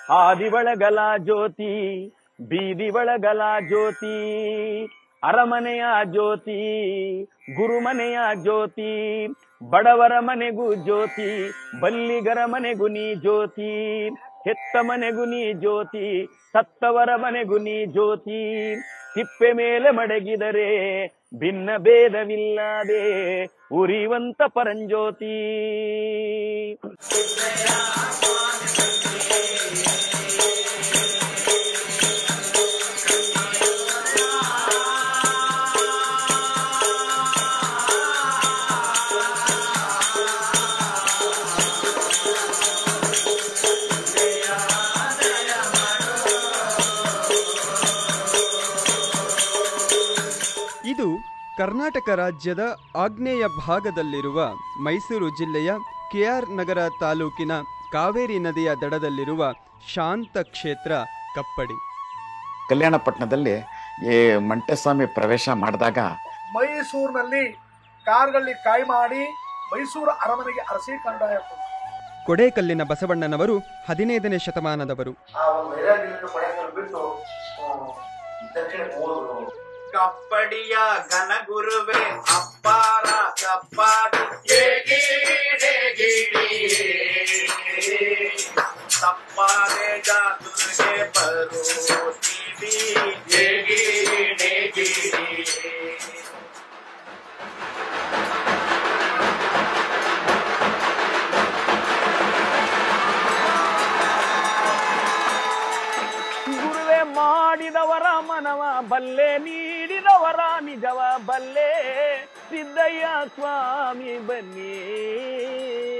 ಹಾದಿ ಒಳಗಲ ಜ್ಯೋತಿ ಬೀದಿ ಒಳಗಲ ಜ್ಯೋತಿ ಅರಮನೆಯ ಜ್ಯೋತಿ ಗುರುಮನೆಯ ಜ್ಯೋತಿ ಬಡವರ ಮನೆಗೂ ಜ್ಯೋತಿ ಬಲ್ಲಿಗರ ಮನೆಗೂ ನೀ ಜ್ಯೋತಿ ಹೆತ್ತ ಮನೆಗೂ ನೀ ಜ್ಯೋತಿ ಸತ್ತವರ ಮನೆಗೂ ನೀ ಜ್ಯೋತಿ ತಿಪ್ಪೆ ಮೇಲೆ ಮಡಗಿದರೆ ಭಿನ್ನ ಭೇದವಿಲ್ಲದೆ ಉರಿವಂತ ಪರಂಜ್ಯೋತಿ ಇದು ಕರ್ನಾಟಕ ರಾಜ್ಯದ ಆಗ್ನೇಯ ಭಾಗದಲ್ಲಿರುವ ಮೈಸೂರು ಜಿಲ್ಲೆಯ ಕೆಆರ್ ನಗರ ತಾಲೂಕಿನ ಕಾವೇರಿ ನದಿಯ ದಡದಲ್ಲಿರುವ ಶಾಂತ ಕ್ಷೇತ್ರ ಕಪ್ಪಡಿ ಕಲ್ಯಾಣ ಪಟ್ಟಣದಲ್ಲಿ ಈ ಮಂಟೆಸ್ವಾಮಿ ಪ್ರವೇಶ ಮಾಡಿದಾಗ ಮೈಸೂರಿನಲ್ಲಿ ಕಾರ್ಗಳಲ್ಲಿ ಕಾಯಿ ಮಾಡಿ ಮೈಸೂರು ಅರಮನೆಗೆ ಅರಸಿ ಕಂದಾಯ ಕೊಡು. ಕೊಡೇಕಲ್ಲಿನ ಬಸವಣ್ಣನವರು ಹದಿನೈದನೇ ಶತಮಾನದವರು ಆ ಒಂದು ವೈರಾಗ್ಯದಿಂದ ಕೊನೆಯಲ್ಲಿ ಬಿಟ್ಟು ಆ, ದಕ್ಷಿಣಕ್ಕೆ ಹೋದ್ರು ಕಪ್ಪಡಿಯ ಘನ ಗುರುವೆ ಅಪ್ಪಾರ ಕಪ್ಪಾಡಿ ತಪ್ಪಾದೆ ಜಾತುಗೆ ಬರುತ್ತೀವಿ ಗುರುವೆ ಮಾಡಿದವರ ಮನವ ಬಲ್ಲೆ ನೀಡಿದವರ ನಿಜವ ಬಲ್ಲೆ ಸಿದ್ದಯ್ಯ ಸ್ವಾಮಿ ಬನ್ನಿ